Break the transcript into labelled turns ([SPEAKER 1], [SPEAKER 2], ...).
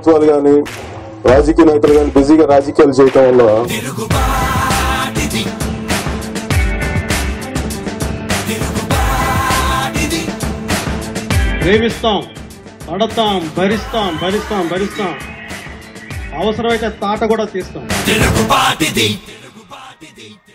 [SPEAKER 1] ప్రభుత్వాలు కానీ రాజకీయ నాయకులు కానీ బిజీగా రాజకీయాలు చేయటం వల్ల
[SPEAKER 2] ప్రేమిస్తాం పడతాం భరిస్తాం భరిస్తాం భరిస్తాం అవసరమైతే తాట కూడా తీస్తాం
[SPEAKER 3] తెలుగు పాటిది తెలుగు పాటిది